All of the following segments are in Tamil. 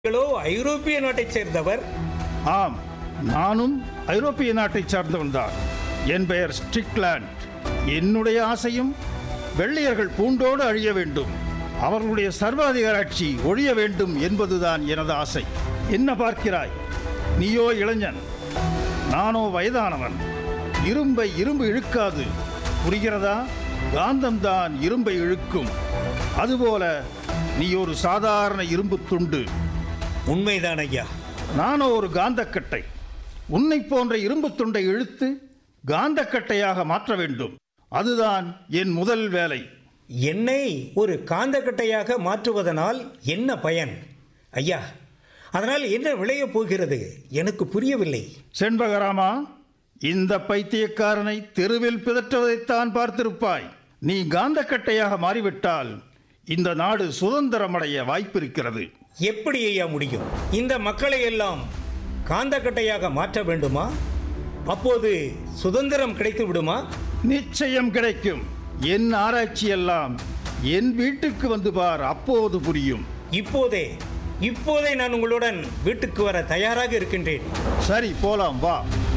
நீங்களோ ஐரோப்பிய நாட்டைச் சேர்ந்தவர் ஆம் நானும் ஐரோப்பிய நாட்டைச் சார்ந்தவன்தான் என் பெயர் ஸ்ட்ரிக்லாண்ட் என்னுடைய ஆசையும் வெள்ளையர்கள் பூண்டோடு அழிய வேண்டும் அவர்களுடைய சர்வாதிகாராட்சி ஒழிய வேண்டும் என்பதுதான் எனது ஆசை என்ன பார்க்கிறாய் நீயோ இளைஞன் நானோ வயதானவன் இரும்பை இரும்பு இழுக்காது புரிகிறதா காந்தம்தான் இரும்பை இழுக்கும் அதுபோல நீ ஒரு சாதாரண இரும்பு துண்டு உண்மைதான் ஐயா நானோ ஒரு காந்தக்கட்டை உன்னை போன்ற இரும்பு துண்டை இழுத்து காந்தக்கட்டையாக மாற்ற வேண்டும் அதுதான் என் முதல் வேலை என்னை ஒரு காந்தக்கட்டையாக மாற்றுவதனால் என்ன பயன் ஐயா அதனால் என்ன விளையப் போகிறது எனக்கு புரியவில்லை செண்பகராமா இந்த பைத்தியக்காரனை தெருவில் பிதற்றுவதைத்தான் பார்த்திருப்பாய் நீ காந்தக்கட்டையாக மாறிவிட்டால் இந்த நாடு சுதந்திரமடைய வாய்ப்பிருக்கிறது எப்படி ஐயா முடியும் இந்த மக்களை எல்லாம் காந்தக்கட்டையாக மாற்ற வேண்டுமா அப்போது சுதந்திரம் கிடைத்து விடுமா நிச்சயம் கிடைக்கும் என் ஆராய்ச்சி எல்லாம் என் வீட்டுக்கு வந்து பார் அப்போது புரியும் இப்போதே இப்போதே நான் உங்களுடன் வீட்டுக்கு வர தயாராக இருக்கின்றேன் சரி போலாம் வா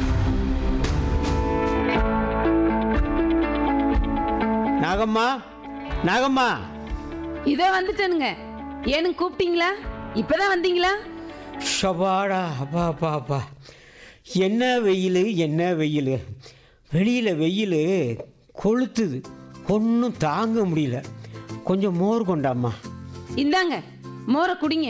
நாகம்மா நாகம்மா இதோ வந்துட்டேனுங்க ஏனுங்க கூப்பிட்டீங்களா இப்பதான் வந்தீங்களா ஷபாடா அப்பா அப்பா அப்பா என்ன வெயில் என்ன வெயில் வெளியில் வெயில் கொளுத்துது ஒன்றும் தாங்க முடியல கொஞ்சம் மோர் கொண்டாம்மா இந்தாங்க மோரை குடிங்க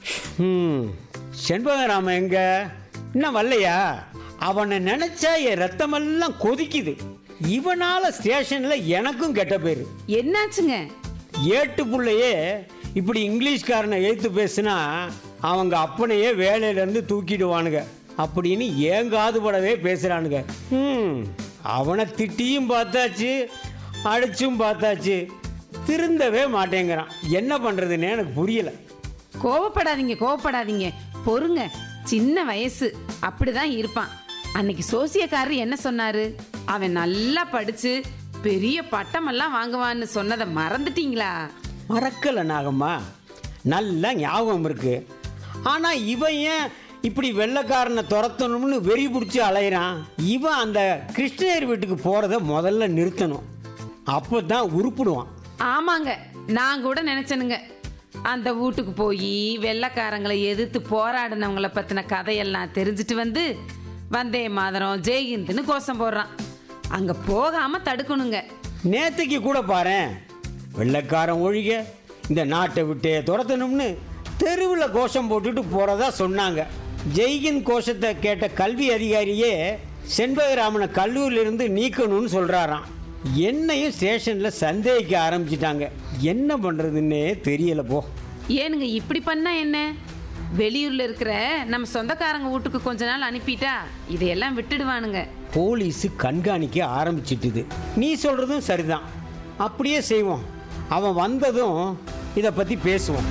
ம் செண்பகராம எங்க இன்னும் வரலையா அவனை நினைச்சா என் ரத்தமெல்லாம் கொதிக்குது இவனால ஸ்டேஷன்ல எனக்கும் கெட்ட பேர் என்னாச்சுங்க ஏட்டு புள்ளையே இப்படி இங்கிலீஷ்காரனை எழுத்து பேசுனா அவங்க அப்பனையே வேலையிலேருந்து தூக்கிடுவானுங்க அப்படின்னு ஏங்காதுபடவே பேசுகிறானுங்க ம் அவனை திட்டியும் பார்த்தாச்சு அடிச்சும் பார்த்தாச்சு திருந்தவே மாட்டேங்கிறான் என்ன பண்ணுறதுன்னு எனக்கு புரியல கோவப்படாதீங்க கோவப்படாதீங்க பொறுங்க சின்ன வயசு அப்படிதான் இருப்பான் அன்னைக்கு சோசியக்காரர் என்ன சொன்னாரு அவன் நல்லா படிச்சு பெரிய பட்டமெல்லாம் வாங்குவான்னு சொன்னதை மறந்துட்டீங்களா மறக்கல நாகம்மா நல்லா ஞாபகம் இருக்கு ஆனால் இவன் ஏன் இப்படி வெள்ளைக்காரனை துரத்தணும்னு வெறி பிடிச்சி அலையிறான் இவன் அந்த கிருஷ்ணகிரி வீட்டுக்கு போகிறத முதல்ல நிறுத்தணும் அப்போ தான் உருப்பிடுவான் ஆமாங்க நான் கூட நினைச்சேனுங்க அந்த வீட்டுக்கு போய் வெள்ளைக்காரங்களை எதிர்த்து போராடினவங்கள பத்தின கதையெல்லாம் தெரிஞ்சுட்டு வந்து வந்தே மாதரம் ஜெய்ஹிந்துன்னு கோஷம் போடுறான் அங்க போகாம தடுக்கணுங்க நேத்தைக்கு கூட பாரேன் வெள்ளைக்காரன் ஒழிக இந்த நாட்டை விட்டே துரத்தணும்னு தெருவில் கோஷம் போட்டுட்டு போகிறதா சொன்னாங்க ஜெய்கின் கோஷத்தை கேட்ட கல்வி அதிகாரியே செண்பகராமனை கல்லூரியிலிருந்து நீக்கணும்னு சொல்கிறாராம் என்னையும் ஸ்டேஷனில் சந்தேகிக்க ஆரம்பிச்சிட்டாங்க என்ன பண்ணுறதுன்னே தெரியல போ ஏனுங்க இப்படி பண்ணா என்ன வெளியூர்ல இருக்கிற நம்ம சொந்தக்காரங்க வீட்டுக்கு கொஞ்ச நாள் அனுப்பிட்டா இதையெல்லாம் விட்டுடுவானுங்க போலீஸு கண்காணிக்க ஆரம்பிச்சிட்டுது நீ சொல்கிறதும் சரிதான் அப்படியே செய்வோம் அவன் வந்ததும் இதை பற்றி பேசுவோம்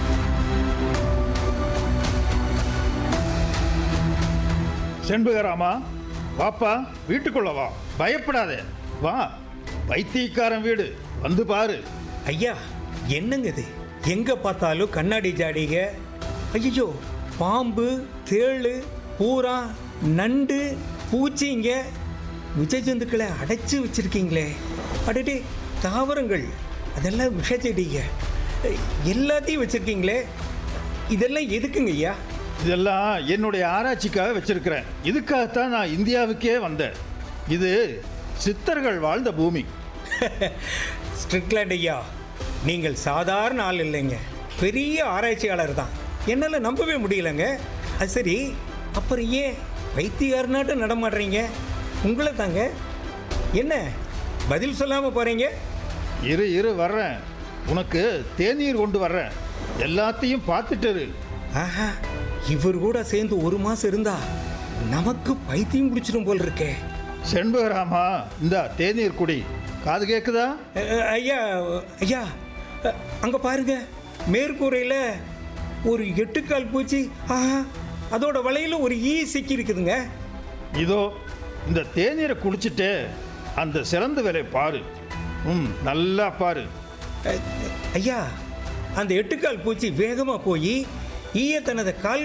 செண்பகராமா வாப்பா வீட்டுக்குள்ள வா பயப்படாதே வா பைத்தியக்காரன் வீடு வந்து பாரு ஐயா என்னங்க இது எங்க பார்த்தாலும் கண்ணாடி ஜாடிக ஐயோ பாம்பு தேளு பூரா நண்டு பூச்சிங்க விஷஜந்துக்களை அடைச்சு வச்சிருக்கீங்களே அடடே தாவரங்கள் அதெல்லாம் விஷச்செடிங்க எல்லாத்தையும் வச்சிருக்கீங்களே இதெல்லாம் எதுக்குங்க ஐயா இதெல்லாம் என்னுடைய ஆராய்ச்சிக்காக வச்சிருக்கிறேன் இதுக்காகத்தான் நான் இந்தியாவுக்கே வந்தேன் இது சித்தர்கள் வாழ்ந்த பூமி ஸ்ட்ரிக்லாண்ட் ஐயா நீங்கள் சாதாரண ஆள் இல்லைங்க பெரிய ஆராய்ச்சியாளர் தான் என்னால் நம்பவே முடியலங்க அது சரி அப்புறம் ஏன் வைத்தியார்னாட்டம் நடமாடுறீங்க உங்களை தாங்க என்ன பதில் சொல்லாமல் போகிறீங்க இரு இரு வர்றேன் உனக்கு தேநீர் கொண்டு வர்றேன் எல்லாத்தையும் பார்த்துட்டு இரு. ஆஹா இவர் கூட சேர்ந்து ஒரு மாதம் இருந்தா நமக்கு பைத்தியம் பிடிச்சிடும் போல் இருக்கே செண்பகராமா இந்த தேநீர் குடி காது கேக்குதா அ, அ, ஐயா ஐயா அ, அங்க பாருங்க மேற்கூரையில் ஒரு எட்டுக்கால் பூச்சி ஆஹா அதோட வலையில ஒரு ஈ சிக்கி இருக்குதுங்க இதோ இந்த தேநீரை குடிச்சிட்டு அந்த சிறந்த வேலை பாரு ம் நல்லா பாரு அ, ஐயா அந்த எட்டுக்கால் பூச்சி வேகமாக போய் ஈய தனது கால்